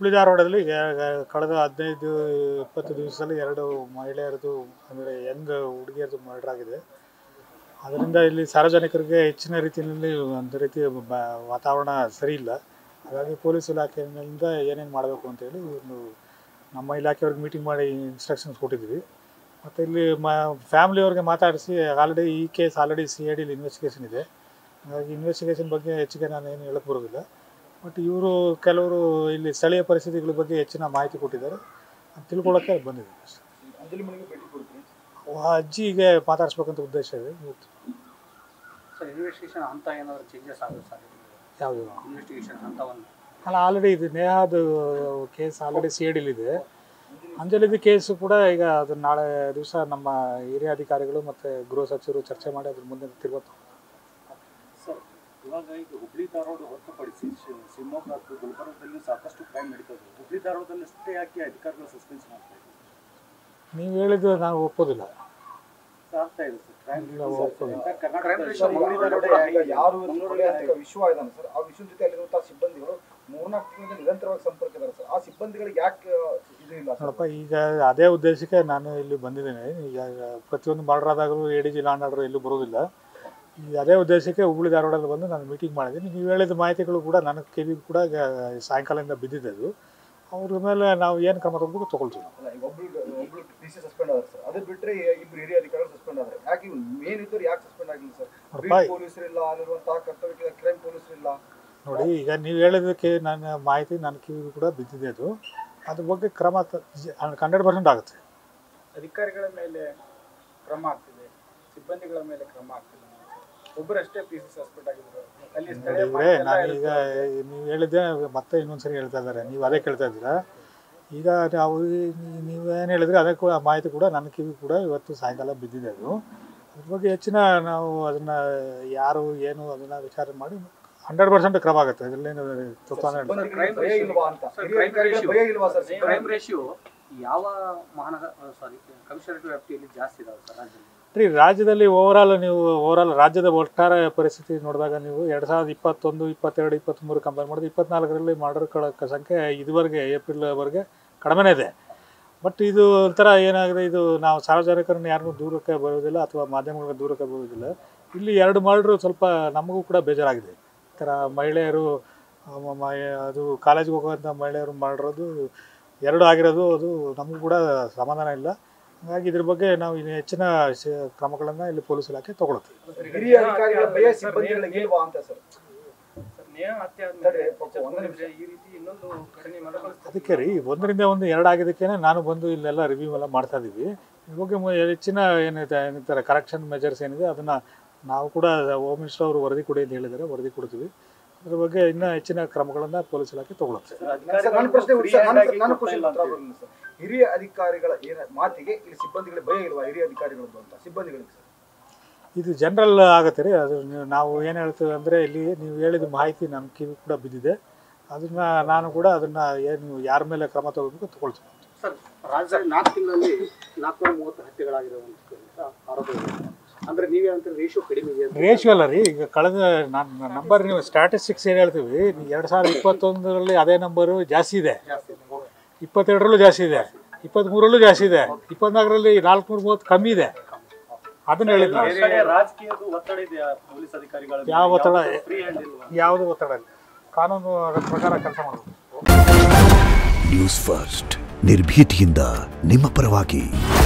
ಹುಬ್ಳಿ ಧಾರವಾಡದಲ್ಲಿ ಈಗ ಕಳೆದ ಹದಿನೈದು ಇಪ್ಪತ್ತು ದಿವಸದಲ್ಲಿ ಎರಡು ಮಹಿಳೆಯರದು ಅಂದರೆ ಯಂಗ್ ಹುಡುಗಿಯರದು ಮರ್ಡರ್ ಆಗಿದೆ ಅದರಿಂದ ಇಲ್ಲಿ ಸಾರ್ವಜನಿಕರಿಗೆ ಹೆಚ್ಚಿನ ರೀತಿಯಲ್ಲಿ ಒಂದು ರೀತಿ ಬ- ವಾತಾವರಣ ಸರಿ ಇಲ್ಲ ಹಾಗಾಗಿ ಪೊಲೀಸ್ ಇಲಾಖೆಯಿಂದ ಏನೇನು ಮಾಡಬೇಕು ಅಂತೇಳಿ ಒಂದು ನಮ್ಮ ಇಲಾಖೆಯವ್ರಿಗೆ ಮೀಟಿಂಗ್ ಮಾಡಿ ಇನ್ಸ್ಟ್ರಕ್ಷನ್ಸ್ ಕೊಟ್ಟಿದ್ವಿ ಮತ್ತು ಇಲ್ಲಿ ಮ ಫ್ಯಾಮಿಲಿಯವ್ರಿಗೆ ಮಾತಾಡಿಸಿ ಆಲ್ರೆಡಿ ಈ ಕೇಸ್ ಆಲ್ರೆಡಿ ಸಿ ಐ ಡಿಲಿ ಇನ್ವೆಸ್ಟಿಗೇಷನ್ ಇದೆ ಹಾಗಾಗಿ ಇನ್ವೆಸ್ಟಿಗೇಷನ್ ಬಗ್ಗೆ ಹೆಚ್ಚಿಗೆ ನಾನು ಏನು ಹೇಳಕ್ಕೆ ಬರೋದಿಲ್ಲ ಬಟ್ ಇವರು ಕೆಲವರು ಇಲ್ಲಿ ಸ್ಥಳೀಯ ಪರಿಸ್ಥಿತಿಗಳ ಬಗ್ಗೆ ಹೆಚ್ಚಿನ ಮಾಹಿತಿ ಕೊಟ್ಟಿದ್ದಾರೆ ಅದು ತಿಳ್ಕೊಳ್ಳೋಕ್ಕೆ ಬಂದಿದೆ ಅಷ್ಟೇ. ಅಂಜಲಿ ಮನೆಗೆ ಭೇಟಿ ಕೊಡ್ತೀನಿ ಆ ಅಜ್ಜಿಗೆ ಮಾತಾಡಿಸ್ಬೇಕಂತ ಉದ್ದೇಶ ಇದೆ ಸರ್ ಇನ್ವೆಸ್ಟಿಗೇಷನ್ ಹಂತ ಏನಾದರೂ ಚೇಂಜಸ್ ಆಗುತ್ತೆ ಸರ್ ಯಾವುದು ಇನ್ವೆಸ್ಟಿಗೇಷನ್ ಹಂತವನ್ನು ಅಲ್ಲ ಆಲ್ರೆಡಿ ಇದು ನೇಹಾದು ಕೇಸ್ ಆಲ್ರೆಡಿ ಸಿ ಐ ಡಿಲಿದೆ ಅಂಜಲಿದು ಕೇಸು ಕೂಡ ಈಗ ಅದು ನಾಳೆ ದಿವಸ ನಮ್ಮ ಹಿರಿಯ ಅಧಿಕಾರಿಗಳು ಮತ್ತು ಗೃಹ ಸಚಿವರು ಚರ್ಚೆ ಮಾಡಿ ಅದ್ರ ಮುಂದೆ ತಿರುವತ್ತು ಸರ್ ಇವಾಗ ಈಗ ಹುಬ್ಳಿ ಧಾರವಾಡ ಹೊರತುಪಡಿಸಿ ಶಿ- ಶಿವಮೊಗ್ಗ ಮತ್ತು ಗುಲ್ಬರ್ಗದಲ್ಲಿ ಸಾಕಷ್ಟು ಕ್ರೈಮ್ ನಡೀತದೆ ಹುಬ್ಳಿ ಧಾರವಾಡದಲ್ಲಿ ಅಷ್ಟೇ ಯಾಕೆ ಅಧಿಕಾರಿಗಳು ಸಸ್ಪೆನ್ಸ್ ಮಾಡ್ತಾ ಇದ್ದಾರೆ ನೀವು ಹೇಳಿದ್ದು ನಾವು ಒಪ್ಪೋದಿಲ್ಲ ಸರ್ ಆಗ್ತಾ ಇದೆ ಸರ್ ಕ್ರೈಮ್ ಇಲ್ಲ, ಒಪ್ಪೋದಿಲ್ಲ. ಕರ್ನಾಟಕದಲ್ಲಿ ಸರ್, ಹುಬ್ಳಿ ಮಂಗಳೂರು ಧಾರವಾಡ ಈಗ ಯಾರು ಮಂಗಳೂರು ಕೊಲೆ ಅಂತ ವಿಶ್ವ ಇದಾನೆ ಸರ್ ಆ ವಿಶ್ವದ ಜೊತೆ ಅಲ್ಲಿರುವಂತಹ ಸಿಬ್ಬಂದಿಗಳು ಮೂರ್ನಾಲ್ಕು ತಿಂಗಳಿಂದ ನಿರಂತರವಾಗಿ ಸಂಪರ್ಕ ಇದ್ದಾರೆ ಸರ್ ಆ ಸಿಬ್ಬಂದಿಗಳಿಗೆ ಯಾಕೆ ಇದು ಇಲ್ಲ ಸರ್ ನೋಡಪ್ಪ ಈಗ ಅದೇ ಉದ್ದೇಶಕ್ಕೆ ನಾನು ಇಲ್ಲಿ ಬಂದಿದ್ದೇನೆ ಈಗ ಪ್ರತಿಯೊಂದು ಮರ್ಡರ್ ಆದಾಗಲೂ A D G law and order ಎಲ್ಲೂ ಬರೋದಿಲ್ಲ ಈ ಅದೇ ಉದ್ದೇಶಕ್ಕೆ ಹುಬ್ಳಿ ಧಾರವಾಡದಲ್ಲಿ ಬಂದು ನಾನು ಮೀಟಿಂಗ್ ಮಾಡಿದ್ದೀನಿ ನೀವು ಹೇಳಿದ ಮಾಹಿತಿಗಳು ಕೂಡ ನನಗೆ ಕಿವಿಗೆ ಕೂಡ ಈಗ ಸಾಯಂಕಾಲದಿಂದ ಬಿದ್ದಿದೆ ಅದು ಅವ್ರ ಮೇಲೆ ನಾವು ಏನು ಕ್ರಮ ತಗೋಬೇಕು ತೊಗೊಳ್ತೀವಿ ನಾವು ಅಲ್ಲ ಈಗ ಒಬ್ರು ಒಬ್ರು ಡಿ ಸಿ ಸಸ್ಪೆಂಡ್ ಆದ್ರೆ ಸರ್ ಅದು ಬಿಟ್ರೆ ಇಬ್ರು ಹಿರಿಯ ಅಧಿಕಾರಿಗಳು ಸಸ್ಪೆಂಡ್ ಆದ್ರೆ ಯಾಕೆ ಮೇನ್ ಇದ್ದವ್ರು ಯಾಕೆ ಸಸ್ಪೆಂಡ್ ಆಗಿಲ್ಲ ಸರ್ ನೋಡಪ್ಪ, ಪೊಲೀಸರು ಇಲ್ಲ ಅಲ್ಲಿರುವಂತಹ ಕರ್ತವ್ಯ ಕ್ರೈಮ್ ಪೊಲೀಸರು ಇಲ್ಲ ನೋಡಿ ಈಗ ನೀವು ಹೇಳಿದ್ದಕ್ಕೆ ನನ್ನ ಮಾಹಿತಿ ನನ್ನ ಕಿವಿಗೂ ಕೂಡ ಬಿದ್ದಿದೆ ಅದು ಅದ್ರ ಬಗ್ಗೆ ಕ್ರಮ ಹಂಡ್ರೆಡ್ ಪರ್ಸೆಂಟ್ ಆಗುತ್ತೆ ಅಧಿಕಾರಿಗಳ ಮೇಲೆ ಕ್ರಮ ಆಗ್ತಿದೆ ಸಿಬ್ಬಂದಿಗಳ ಮೇಲೆ ಕ್ರಮ ಆಗ್ತಿಲ್ಲ ಒಬ್ಬರಷ್ಟೇ ಪಿ ಸಿ ಸಸ್ಪೆಂಡ್ ಆಗಿದ್ರು ಅಲ್ಲಿ ಸ್ಥಳೀಯ ನೋಡಿದ್ರೆ ಮಾಹಿತಿ ಎಲ್ಲ ನಾನೀಗ ಇರುತ್ತೆ. ನೀವು ಹೇಳಿದ್ದೆ ಮತ್ತೆ ಇನ್ನೊಂದ್ಸರಿ ಹೇಳ್ತಾ ಇದ್ದಾರೆ ನೀವು ಅದೇ ಕೇಳ್ತಾ ಇದ್ದೀರಾ ಈಗ ನಾವು ನೀವೇನು ಹೇಳಿದ್ರೆ ಅದೇ ಕೂಡ ಮಾಹಿತಿ ಕೂಡ ನನ್ನ ಕಿವಿ ಕೂಡ ಇವತ್ತು ಸಾಯಂಕಾಲ ಬಿದ್ದಿದೆ ಅದು ಅದ್ರ ಬಗ್ಗೆ ಹೆಚ್ಚಿನ ನಾವು ಅದನ್ನ ಯಾರು ಏನು ಅದನ್ನ ವಿಚಾರ ಮಾಡಿ ಹಂಡ್ರೆಡ್ ಪರ್ಸೆಂಟ್ ಕ್ರಮ ಆಗುತ್ತೆ ಅದರಲ್ಲೇನು ತೊಂದರೆ ಇಲ್ಲ. ಸಿಬ್ಬಂದಿಗಳಿಗೆ ಭಯ ಇಲ್ವಾ ಅಂತ ಸರ್, ಹಿರಿಯ crime ಅಧಿಕಾರಿಗಳ ratio. ಭಯ ಇಲ್ವಾ ಸರ್ ಕ್ರೈಮ್ ರೇಷಿಯೋ ಯಾವ ಮಹಾನಗರ ಸಾರಿ ಕಮಿಷನರೇಟ್ ವ್ಯಾಪ್ತಿಯಲ್ಲಿ ಜಾಸ್ತಿ ಇದಾವೆ ಸರ್ ರಾಜ್ಯದಲ್ಲಿ ರೀ ರಾಜ್ಯದಲ್ಲಿ ಓವರಾಲ್ ನೀವು ಓವರಾಲ್ ರಾಜ್ಯದ ಒಟ್ಟಾರೆ ಪರಿಸ್ಥಿತಿ ನೋಡಿದಾಗ ನೀವು ಎರಡು ಸಾವಿರದ ಇಪ್ಪತ್ತೊಂದು ಇಪ್ಪತ್ತೆರಡು ಇಪ್ಪತ್ತ್ಮೂರು ಕಂಪೇರ್ ಮಾಡಿದ್ರೆ ಇಪ್ಪತ್ನಾಲ್ಕರಲ್ಲಿ ಮರ್ಡರ್ಗಳ ಸಂಖ್ಯೆ ಇದುವರೆಗೆ ಏಪ್ರಿಲ್ವರೆಗೆ ಕಡಿಮೆನೇ ಇದೆ ಬಟ್ ಇದು ಒಂಥರ ಏನಾಗಿದೆ ಇದು ನಾವು ಸಾರ್ವಜನಿಕರನ್ನ ಯಾರನ್ನೂ ದೂರಕ್ಕೆ ಬರೋದಿಲ್ಲ ಅಥವಾ ಮಾಧ್ಯಮಗಳ ದೂರಕ್ಕೆ ಬರೋದಿಲ್ಲ ಇಲ್ಲಿ ಎರಡು ಮರ್ಡ್ರು ಸ್ವಲ್ಪ ನಮಗೂ ಕೂಡ ಬೇಜಾರಾಗಿದೆ ಈ ಥರ ಮಹಿಳೆಯರು ಆ, ಮ- ಮ- ಅದು ಕಾಲೇಜಿಗೆ ಹೋಗುವಂಥ ಮಹಿಳೆಯರು ಮಾಡಿರೋದು ಎರಡು ಆಗಿರೋದು ಅದು ನಮಗೂ ಕೂಡ ಸಮಾಧಾನ ಇಲ್ಲ ಹಾಗಾಗಿ ಇದ್ರ ಬಗ್ಗೆ ನಾವು ಇನ್ನು ಹೆಚ್ಚಿನ ಶ- ಕ್ರಮಗಳನ್ನು ಇಲ್ಲಿ ಪೊಲೀಸ್ ಇಲಾಖೆ ತಗೊಳುತ್ತೆ ಹಿರಿಯ ಅಧಿಕಾರಿಗಳ ಭಯ ಸಿಬ್ಬಂದಿಗಳಿಗೆ ಇಲ್ವಾ ಅಂತ ಸರ್ ಸರ್, ನೇಹ ಹತ್ಯೆ ಆದ್ಮೇಲೆ ತಡಿ, ಪಾಪ, ಎಚ್ಚೆತ್ಕೊಂಡಿದ್ರೆ ಒಂದೇ ನಿಮಿಷ. ಈ ರೀತಿ ಇನ್ನೊಂದು ಘಟನೆ ಮರುಕಳಿಸ್ತದೆ. ಅದಕ್ಕೆ ರೀ ಒಂದರಿಂದ ಒಂದು ಎರಡು ಆಗಿದ್ದಕ್ಕೇ ನಾನು ಬಂದು ಇಲ್ಲೆಲ್ಲ ರಿವ್ಯೂ ಎಲ್ಲ ಮಾಡ್ತಾ ಇದ್ದೀವಿ ಇದ್ರ ಬಗ್ಗೆ ಮು- ಹೆಚ್ಚಿನ ಏನಿದೆ ಏನಿರ್ತಾರೆ ಕರೆಕ್ಷನ್ ಮೆಜರ್ಸ್ ಏನಿದೆ ಅದನ್ನು ನಾವು ಕೂಡ ಹೋಮ್ ಮಿನಿಸ್ಟರ್ ಅವರು ವರದಿ ಕೊಡಿ ಅಂತ ಹೇಳಿದ್ದಾರೆ ವರದಿ ಕೊಡ್ತೀವಿ ಅದ್ರ ಬಗ್ಗೆ ಇನ್ನೂ ಹೆಚ್ಚಿನ ಕ್ರಮಗಳನ್ನು ಪೊಲೀಸ್ ಇಲಾಖೆ ತಗೊಳುತ್ತೆ ಸರ್, ನನ್ನ ಪ್ರಶ್ನೆ ಸರ್, ನನ್ನ ನನ್ನ ಕ್ವಶನ್ ಉತ್ತರ ಬರಲಿಲ್ಲ ಸರ್ ಹಿರಿಯ ಅಧಿಕಾರಿಗಳ ಏನ ಮಾತಿಗೆ ಇಲ್ಲಿ ಸಿಬ್ಬಂದಿಗಳಿಗೆ ಭಯ ಇಲ್ವಾ ಹಿರಿಯ ಅಧಿಕಾರಿಗಳದ್ದು ಅಂತ ಸಿಬ್ಬಂದಿಗಳಿಗೆ ಸರ್ ಇದು ಜನರಲ್ ಆಗುತ್ತೆ ರೀ ಅದು ನೀವು ನಾವು ಏನು ಹೇಳ್ತೀವಿ ಅಂದರೆ ಇಲ್ಲಿ ನೀವು ಹೇಳಿದ ಮಾಹಿತಿ ನಮ್ಮ ಕಿವಿ ಕೂಡ ಬಿದ್ದಿದೆ ಅದನ್ನು ನಾನು ಕೂಡ ಅದನ್ನು ಏನು ಯಾರ ಮೇಲೆ ಕ್ರಮ ತಗೋಬೇಕು ತಗೊಳ್ತೀನಿ ಸರ್ ರಾಜ್ಯದಲ್ಲಿ ನಾಲ್ಕು ತಿಂಗಳಲ್ಲಿ ನಾಲ್ಕುನೂರ ಮೂವತ್ತು ಹತ್ಯೆಗಳಾಗಿದ್ದಾವೆ ಅಂತ ಆರೋಪ ಇದೆ ಅಂದ್ರೆ ನೀವೇ ಅಂತ ರೇಷಿಯೋ ಕಡಿಮೆ ಇದೆ ಅಂತ ರೇಷಿಯೋ ಅಲ್ಲ ರೀ ಈಗ ಕಳೆದ ನಾನು ನಂಬರ್ ನೀವು ಸ್ಟ್ಯಾಟಿಸ್ಟಿಕ್ಸ್ ಏನು ಹೇಳ್ತೀವಿ ಎರಡು ಸಾವಿರದ ಇಪ್ಪತ್ತೊಂದರಲ್ಲಿ ಅದೇ ನಂಬರು ಜಾಸ್ತಿ ಇದೆ ಜಾಸ್ತಿ ಇದೆ. ಇಪ್ಪತ್ತೆರಡರಲ್ಲೂ ಜಾಸ್ತಿ ಇದೆ ಇಪ್ಪತ್ತ್ಮೂರಲ್ಲೂ ಜಾಸ್ತಿ ಇದೆ ಇಪ್ಪತ್ನಾಲ್ಕರಲ್ಲಿ ನಾಲ್ಕುನೂರ ಮೂವತ್ತು ಕಮ್ಮಿ ಇದೆ ಅದನ್ನ ಹೇಳಿದ್ದು ನಾವು. ಬೇರೆ ರಾಜಕೀಯದ ಒತ್ತಡ ಇದೆಯಾ ಪೊಲೀಸ್ ಅಧಿಕಾರಿಗಳ ಮೇಲೆ? ಯಾವ ಒತ್ತಡ ಫ್ರೀ ಹ್ಯಾಂಡ್ ಇಲ್ವಾ ಯಾವುದು ಒತ್ತಡ ಇಲ್ಲ ಕಾನೂನು ಪ್ರಕಾರ ಕೆಲಸ ಮಾಡಬೇಕು ನ್ಯೂಸ್ ಫಸ್ಟ್ ನಿರ್ಭೀತಿಯಿಂದ ನಿಮ್ಮ ಪರವಾಗಿ